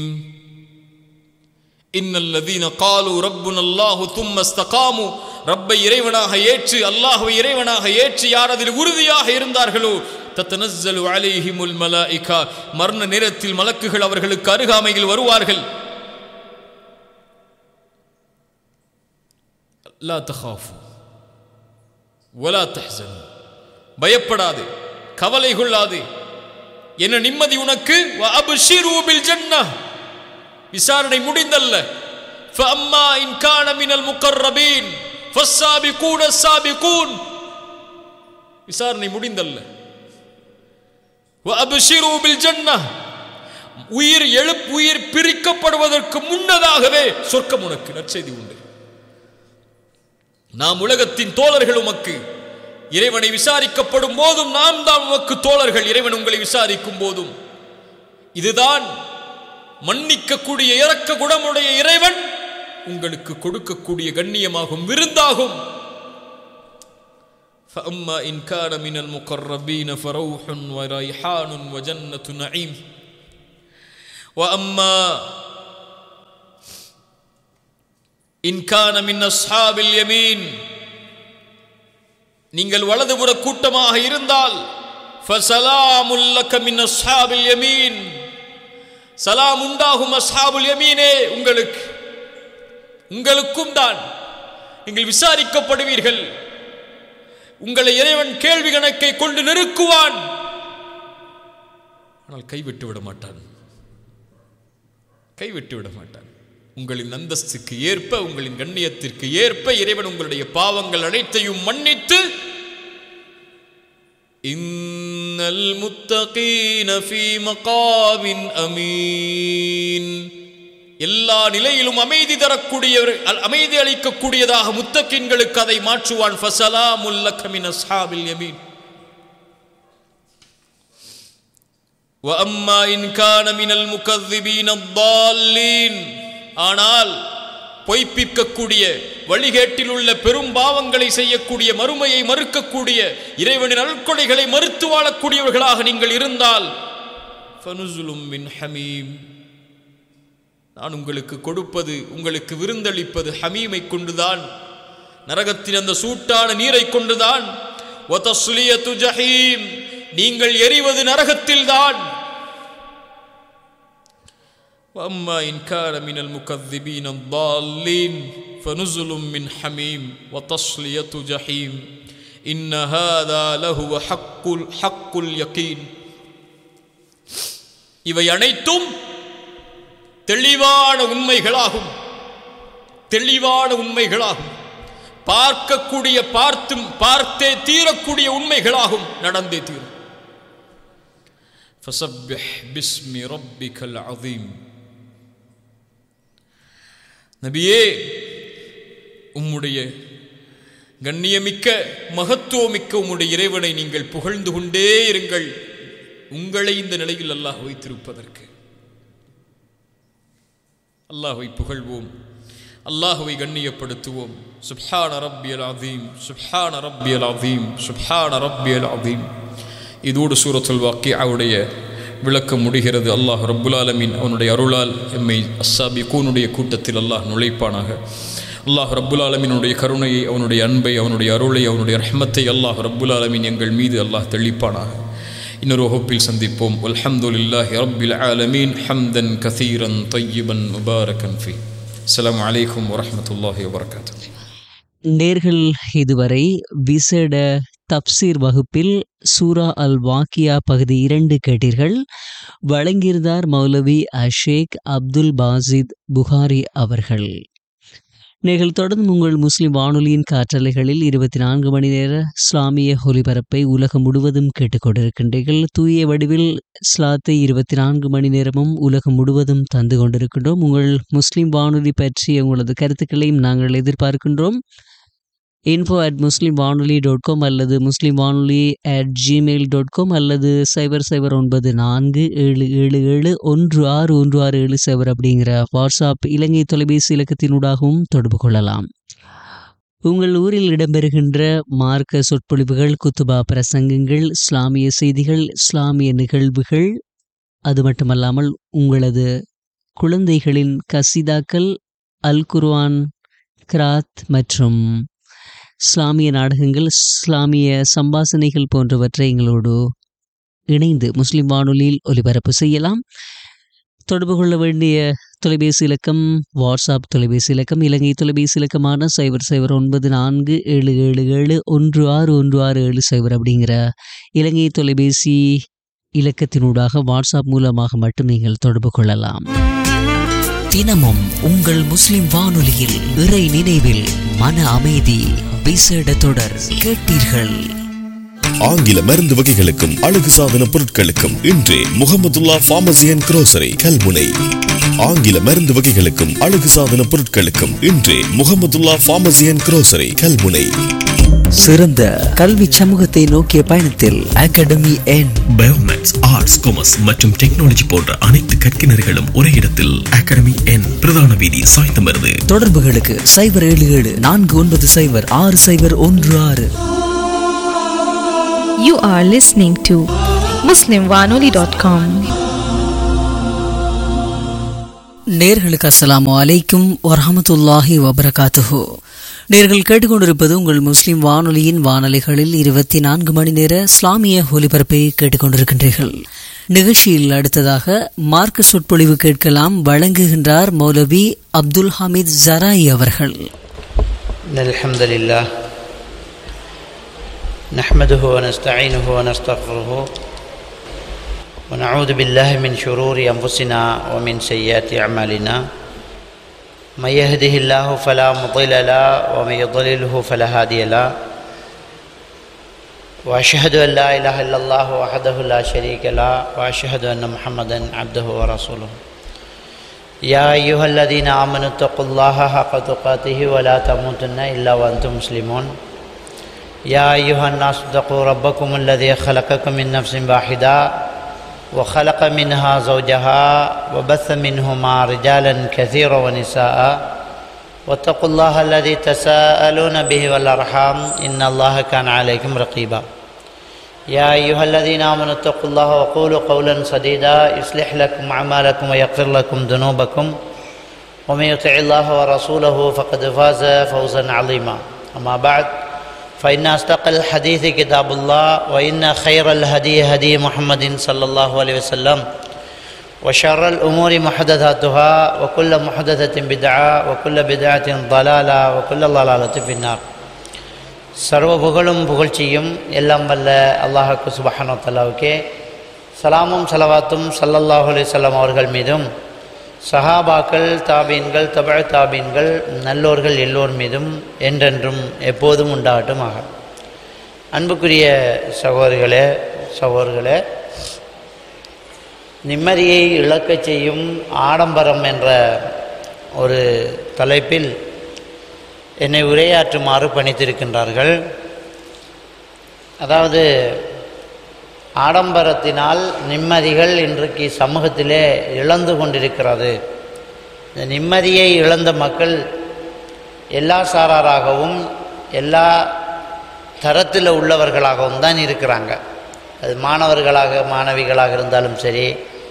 இன்னல்லதீன காலு ரப்புன் அல்லாஹு தும்ம ஸ்தகாமு ரப்பை இறைவனாக ஏற்று அல்லாஹுவை இறைவனாக ஏற்று யார் அதில் உறுதியாக இருந்தார்களோ தத்தனஸ்ஸலு அலைஹிமுல் மலாயிகா மரண நேரத்தில் மலக்குகள் அவர்களுக்கு அருகாமையில் வருவார்கள் லா தஹாஃபு வலா தஹ்சனு பயப்படாது கவலை கொள்ளாது என்ன நிம்மதி உனக்கு வ அப்ஷிரு பில் ஜன்னah விசாரணை முடிந்தல்ல فأما إن كان من المقربين فالسابقون السابقون விசாரணை முடிந்தல்ல وأبشروا بالجنة உயிர் எழுப் உயிர் பிரிக்கப்படுவதற்கு முன்னதாகவே சொர்க்கம் உனக்கு நற்செய்தி உண்டு நாம் உலகத்தின் தோழர்கள் உமக்கு இறைவனை விசாரிக்கப்படும் போதும் நாம் தான் உமக்கு தோழர்கள் இறைவன் உங்களை விசாரிக்கும் போதும் இதுதான் மன்னிக்கக்கூடிய இறக்க குணமுடைய இறைவன் உங்களுக்கு கொடுக்கக்கூடிய கண்ணியமாகும் விருந்தாகும் فأما إن كان من المقربين فروح وريحان وجنة نعيم وأما إن كان من أصحاب اليمين நீங்கள் வலதுபுற கூட்டமாக இருந்தால் ஃபசலாமுல் லக மின் அஸ்ஹாபில் யமீன் சலாம் உண்டாகும் அஸ்ஹாபுல் யமீனே உங்களுக்கு உங்களுக்கும் தான் நீங்கள் விசாரிக்கப்படுவீர்கள் உங்களை இறைவன் கேள்வி கணக்கை கொண்டு நெருக்குவான் ஆனால் கைவிட்டு விட மாட்டான் கைவிட்டு விட மாட்டான் உங்களின் அந்தஸ்துக்கு ஏற்ப உங்களின் கண்ணியத்திற்கு ஏற்ப இறைவன் உங்களுடைய பாவங்கள் அனைத்தையும் மன்னித்து இன்னல் முத்தகீன ஃபீ மகாவின் அமீன் எல்லா நிலையிலும் அமைதி தரக்கூடியவர் அல்- அமைதி அளிக்கக்கூடியதாக முத்தக்கின்களுக்கு அதை மாற்றுவான் ஃபசலாமுல் லக மின் அஸ்ஹாபில் யமீன் وأما إن كان من المكذبين الضالين ஆனால் பொய்ப்பிக்கக்கூடிய வழிகேட்டில் உள்ள பெரும் பாவங்களை செய்யக்கூடிய மறுமையை மறுக்கக்கூடிய இறைவனின் அல்கொடைகளை மறுத்து வாழக்கூடியவர்களாக நீங்கள் இருந்தால் ஃபனுசுலும் மின் ஹமீம் நான் உங்களுக்கு கொடுப்பது உங்களுக்கு விருந்தளிப்பது ஹமீமை கொண்டுதான் நரகத்தின் அந்த சூட்டான நீரை கொண்டுதான் வதஸ்லியத்து ஜஹீம் நீங்கள் எரிவது நரகத்தில்தான் وأما إن كان من المكذبين الضالين فنزل من حميم وتصلية جحيم إن هذا لهو حق حق اليقين இவை அனைத்தும் தெளிவான உண்மைகளாகும் தெளிவான உண்மைகளாகும் பார்க்கக்கூடிய பார்த்தும் பார்த்தே தீரக்கூடிய உண்மைகளாகும் நடந்தே தீரும் فسبح باسم ربك العظيم நபியே உம்முடைய கண்ணியமிக்க மகத்துவமிக்க உம்முடைய இறைவனை நீங்கள் புகழ்ந்து கொண்டே இருங்கள் உங்களை இந்த நிலையில் அல்லாஹ் வைத்திருப்பதற்கு அல்லாஹ்வை புகழ்வோம் அல்லாஹ்வை கண்ணியப்படுத்துவோம் சுப்ஹான ரப்பியல் அதீம் சுப்ஹான ரப்பியல் அதீம் சுப்ஹான ரப்பியல் அதீம் இதோடு சூரத்துல் வாக்கியாவுடைய விளக்கம் முடிகிறது அல்லாஹ் ரப்புல் ஆலமீன் அவனுடைய அருளால் எம்மை அஸ்ஸாபி கூனுடைய கூட்டத்தில் அல்லாஹ் நுழைப்பானாக அல்லாஹ் ரப்புல் ஆலமீனுடைய கருணையை அவனுடைய அன்பை அவனுடைய அருளை அவனுடைய ரஹ்மத்தை அல்லாஹ் ரப்புல் ஆலமீன் எங்கள் மீது அல்லாஹ் தெளிப்பானாக இன்னொரு வகுப்பில் சந்திப்போம் அல்ஹம்துலில்லாஹி ரப்பில் ஆலமீன் ஹம்தன் கசீரன் தொய்யிபன் முபாரகன் ஃபி அஸ்ஸலாமு அலைக்கும் வரஹ்மத்துல்லாஹி வபரகாத்துஹு நேர்கள் இதுவரை விசேட தப்சீர் வகுப்பில் சூரா அல் வாக்கியா பகுதி இரண்டு கேட்டீர்கள் வழங்கியிருந்தார் மௌலவி அஷேக் அப்துல் பாசித் புகாரி அவர்கள் நீங்கள் தொடர்ந்து உங்கள் முஸ்லிம் வானொலியின் காற்றலைகளில் இருபத்தி நான்கு மணி நேர இஸ்லாமிய ஒலிபரப்பை உலகம் முழுவதும் கேட்டுக்கொண்டிருக்கின்றீர்கள் தூய வடிவில் இஸ்லாத்தை இருபத்தி நான்கு மணி நேரமும் உலகம் முழுவதும் தந்து கொண்டிருக்கின்றோம் உங்கள் முஸ்லிம் வானொலி பற்றிய உங்களது கருத்துக்களையும் நாங்கள் எதிர்பார்க்கின்றோம் இன்ஃபோ அட் முஸ்லீம் வானொலி டாட் காம் அல்லது முஸ்லீம் வானொலி அட் ஜிமெயில் டாட் காம் அல்லது சைபர் சைபர் ஒன்பது நான்கு ஏழு ஏழு ஏழு ஒன்று ஆறு ஒன்று ஆறு ஏழு சைபர் அப்படிங்கிற வாட்ஸ்அப் இலங்கை தொலைபேசி இலக்கத்தினூடாகவும் தொடர்பு கொள்ளலாம் உங்கள் ஊரில் இடம்பெறுகின்ற மார்க்க சொற்பொழிவுகள் குத்துபா பிரசங்கங்கள் இஸ்லாமிய செய்திகள் இஸ்லாமிய நிகழ்வுகள் அது மட்டுமல்லாமல் உங்களது குழந்தைகளின் கசிதாக்கள் அல் குர்ஆன் கிராத் மற்றும் இஸ்லாமிய நாடகங்கள் இஸ்லாமிய சம்பாசனைகள் போன்றவற்றை எங்களோடு இணைந்து முஸ்லிம் வானொலியில் ஒலிபரப்பு செய்யலாம் தொடர்பு கொள்ள வேண்டிய தொலைபேசி இலக்கம் வாட்ஸ்அப் தொலைபேசி இலக்கம் இலங்கை தொலைபேசி இலக்கமான சைபர் சைபர் ஒன்பது நான்கு ஏழு ஏழு ஏழு ஒன்று ஆறு ஒன்று ஆறு ஏழு சைபர் அப்படிங்கிற இலங்கை தொலைபேசி இலக்கத்தினூடாக வாட்ஸ்அப் மூலமாக மட்டும் நீங்கள் தொடர்பு கொள்ளலாம் தினமும் உங்கள் முஸ்லிம் வானொலியில் இறை நினைவில் மன அமைதி விசேட தொடர் கேட்டீர்கள் ஆங்கில மருந்து வகைகளுக்கும் அழகு சாதன பொருட்களுக்கும் இன்றே Mohamedulla pharmacy and grocery Kalmunai ஆங்கில மருந்து வகைகளுக்கும் அழகு சாதன பொருட்களுக்கும் இன்றே Mohamedulla pharmacy and grocery Kalmunai சிறந்த கல்வி சமூகத்தை நோக்கிய பயணத்தில் அகாடமி என் பயோமேக்ஸ் ஆர்ட்ஸ் காமர்ஸ் மற்றும் டெக்னாலஜி போன்ற அனைத்து கற்கினர்களும் ஒரே இடத்தில் அகாடமி என் பிரதான வீதி சாய்ந்தமருது தொடர்புகளுக்கு சைபர் ஏழு ஏழு நான்கு ஒன்பது சைபர் ஆறு சைபர் ஒன்று ஆறு You are listening to MuslimWanoli.com. நேர்களுக்கு அஸ்ஸலாமு அலைக்கும் வரஹமத்துல்லாஹி வபரகாத்துஹு நேர்கள் கேட்டுக்கொண்டிருப்பது உங்கள் முஸ்லிம் வானொலியின் வானொலிகளில் இருபத்தி நான்கு மணி நேர இஸ்லாமிய ஒலிபரப்பை கேட்டுக்கொண்டிருக்கின்றீர்கள் நிகழ்ச்சியில் அடுத்ததாக மார்க்க சொற்பொழிவு கேட்கலாம் வழங்குகின்றார் மௌலவி அப்துல் ஹமீத் ஜராய் அவர்கள் إن الحمد لله نحمده ونستعينه ونستغفره ونعوذ بالله من شرور أنفسنا ومن سيئات أعمالنا من يهده الله فلا مضل له ومن يضلله فلا هادي له وأشهد أن لا إله إلا الله وحده لا شريك له وأشهد أن محمدا عبده ورسوله يا أيها الذين آمنوا اتقوا الله حق تقاته ولا تموتن إلا وأنتم مسلمون يا أيها الناس اتقوا ربكم الذي خلقكم من نفس واحدة وخلق منها زوجها وبث منهما رجالا كثيرا ونساء واتقوا الله الذي تساءلون به والأرحام إن الله كان عليكم رقيبا يا أيها الذين آمنوا اتقوا الله وقولوا قولا سديدا يصلح لكم أعمالكم ويغفر لكم ذنوبكم ومن يطع الله ورسوله فقد فاز فوزا عظيما أما بعد فإن أصدق الحديث كتاب الله وإن خير الهدي هدي محمد صلى الله عليه وسلم وشر الأمور محدثاتها وكل محدثة بدعة وكل بدعة ضلالة وكل ضلالة في النار சர்வ புகழும் புகழ்ச்சியும் எல்லாம் வல்ல அல்லாஹுக்கு சுபஹானோ தலாவுக்கே சலாமும் சலவாத்தும் சல்லல்லாஹு அலைஹி அவர்கள் மீதும் சஹாபாக்கள் தாபீன்கள் தபழ தாபீன்கள் நல்லோர்கள் எல்லோர் மீதும் என்றென்றும் எப்போதும் உண்டாகட்டுமாக அன்புக்குரிய சகோதரிகளே சகோதரர்களே நிம்மதியை இழக்கச் செய்யும் ஆடம்பரம் என்ற ஒரு தலைப்பில் என்னை உரையாற்றுமாறு பணித்திருக்கின்றார்கள் அதாவது ஆடம்பரத்தினால் நிம்மதிகள் இன்றைக்கு சமூகத்திலே இழந்து கொண்டிருக்கிறது இந்த நிம்மதியை இழந்த மக்கள் எல்லா சாராராகவும் எல்லா தரத்தில் உள்ளவர்களாகவும் தான் இருக்கிறாங்க அது மாணவர்களாக மாணவிகளாக இருந்தாலும் சரி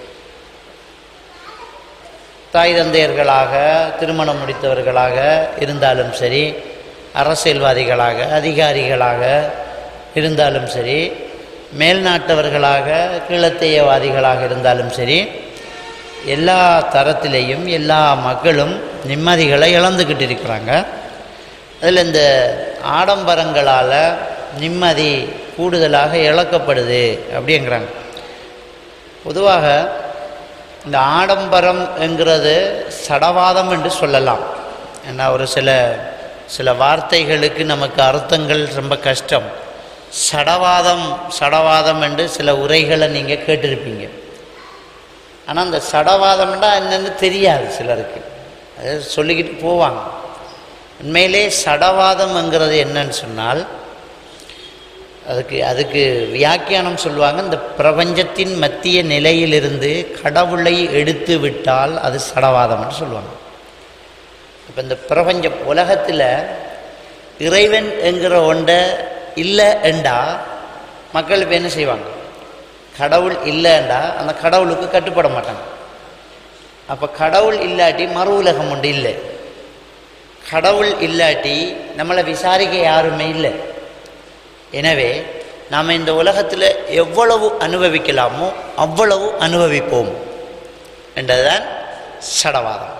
தாய் தந்தையர்களாக திருமணம் முடித்தவர்களாக இருந்தாலும் சரி அரசியல்வாதிகளாக அதிகாரிகளாக இருந்தாலும் சரி மேல்நாட்டவர்களாக கீழத்தையவாதிகளாக இருந்தாலும் சரி எல்லா தரத்திலேயும் எல்லா மக்களும் நிம்மதிகளை இழந்துக்கிட்டு இருக்கிறாங்க அதில் இந்த ஆடம்பரங்களால் நிம்மதி கூடுதலாக இழக்கப்படுது அப்படிங்கிறாங்க பொதுவாக இந்த ஆடம்பரம் என்கிறது சடவாதம் என்று சொல்லலாம் ஏன்னா ஒரு சில சில வார்த்தைகளுக்கு நமக்கு அர்த்தங்கள் ரொம்ப கஷ்டம் சடவாதம் சடவாதம் என்று சில உரைகளை நீங்கள் கேட்டிருப்பீங்க ஆனால் அந்த சடவாதம்னா என்னென்னு தெரியாது சிலருக்கு அது சொல்லிக்கிட்டு போவாங்க உண்மையிலே சடவாதம்ங்கிறது என்னன்னு சொன்னால் அதுக்கு அதுக்கு வியாக்கியானம் சொல்லுவாங்க இந்த பிரபஞ்சத்தின் மத்திய நிலையிலிருந்து கடவுளை எடுத்து விட்டால் அது சடவாதம்னு சொல்லுவாங்க இப்போ இந்த பிரபஞ்ச உலகத்தில் இறைவன் என்கிற ஒன்றை இல்லை என்றா மக்கள் இப்போ என்ன செய்வாங்க கடவுள் இல்லைண்டா அந்த கடவுளுக்கு கட்டுப்பட மாட்டாங்க அப்போ கடவுள் இல்லாட்டி மறு உலகம் உண்டு இல்லை கடவுள் இல்லாட்டி நம்மளை விசாரிக்க யாருமே இல்லை எனவே நாம் இந்த உலகத்தில் எவ்வளவு அனுபவிக்கலாமோ அவ்வளவு அனுபவிப்போம் என்றதுதான் சடவாதம்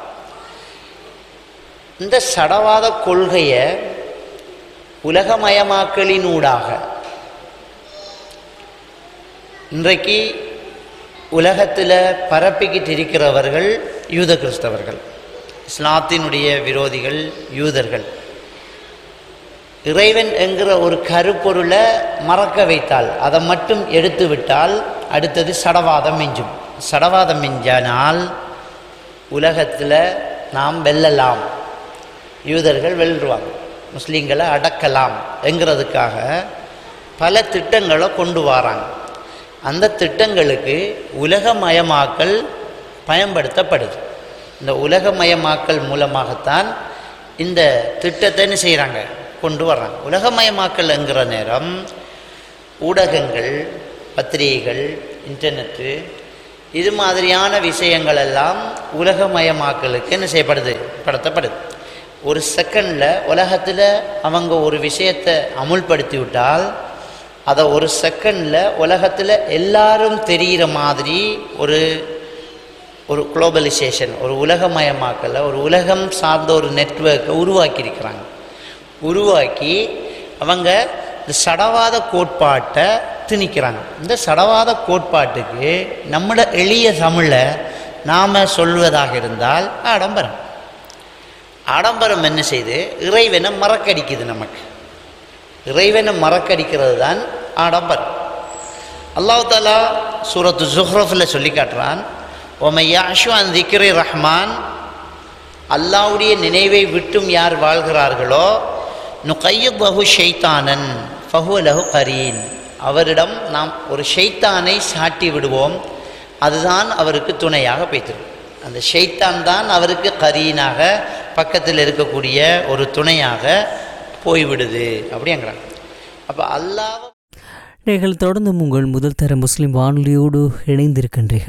இந்த சடவாத கொள்கையை உலகமயமாக்கலினூடாக இன்றைக்கு உலகத்தில் பரப்பிக்கிட்டு இருக்கிறவர்கள் யூத கிறிஸ்தவர்கள் இஸ்லாத்தினுடைய விரோதிகள் யூதர்கள் இறைவன் என்கிற ஒரு கருப்பொருளை மறக்க வைத்தால் அதை மட்டும் எடுத்து விட்டால் அடுத்தது சடவாதம் மிஞ்சும் சடவாதம் மிஞ்சானால் உலகத்தில் நாம் வெல்லலாம் யூதர்கள் வெல்லுவாங்க முஸ்லீம்களை அடக்கலாம் என்கிறதுக்காக பல திட்டங்களை கொண்டு வராங்க அந்த திட்டங்களுக்கு உலகமயமாக்கல் பயன்படுத்தப்படுது இந்த உலகமயமாக்கல் மூலமாகத்தான் இந்த திட்டத்தை என்ன செய்கிறாங்க கொண்டு வர்றாங்க உலகமயமாக்கல்ங்கிற நேரம் ஊடகங்கள் பத்திரிகைகள் இன்டர்நெட்டு இது மாதிரியான விஷயங்கள் எல்லாம் உலகமயமாக்கலுக்கு என்ன செய்யப்படுது படுத்தப்படுது ஒரு செகண்டில் உலகத்தில் அவங்க ஒரு விஷயத்தை அமுல்படுத்தி விட்டால் அதை ஒரு செகண்டில் உலகத்தில் எல்லாரும் தெரிகிற மாதிரி ஒரு ஒரு குளோபலைசேஷன் ஒரு உலகமயமாக்கலை ஒரு உலகம் சார்ந்த ஒரு நெட்வொர்க்கை உருவாக்கியிருக்கிறாங்க உருவாக்கி அவங்க இந்த சடவாத கோட்பாட்டை திணிக்கிறாங்க இந்த சடவாத கோட்பாட்டுக்கு நம்மளோட எளிய தமிழை நாம் சொல்வதாக இருந்தால் ஆடம்பரம் ஆடம்பரம் என்ன செய்து இறைவனை மறக்கடிக்குது நமக்கு இறைவனை மறக்கடிக்கிறது தான் ஆடம்பரம் அல்லாஹ் தாலா சூரத்து ஜுஹ்ரஃபில் சொல்லி காட்டுறான் ஒமை யாஷு அன் திக்ரி ரஹ்மான் அல்லாவுடைய நினைவை விட்டும் யார் வாழ்கிறார்களோ நுகையு பஹு ஷைத்தானன் ஃபஹு லஹு கரீன் அவரிடம் நாம் ஒரு ஷைத்தானை சாட்டி விடுவோம் அதுதான் அவருக்கு துணையாக பேய்த்திரும் அந்த ஷைத்தான் தான் அவருக்கு கரீனாக பக்கத்தில் இருக்கக்கூடிய ஒரு துணையாக போய்விடுது அப்படிங்கிறாங்க அப்போ அல்லாஹ் நீங்கள் தொடர்ந்து உங்கள் முதல் தர முஸ்லிம் வானொலியோடு இணைந்திருக்கின்றீர்கள்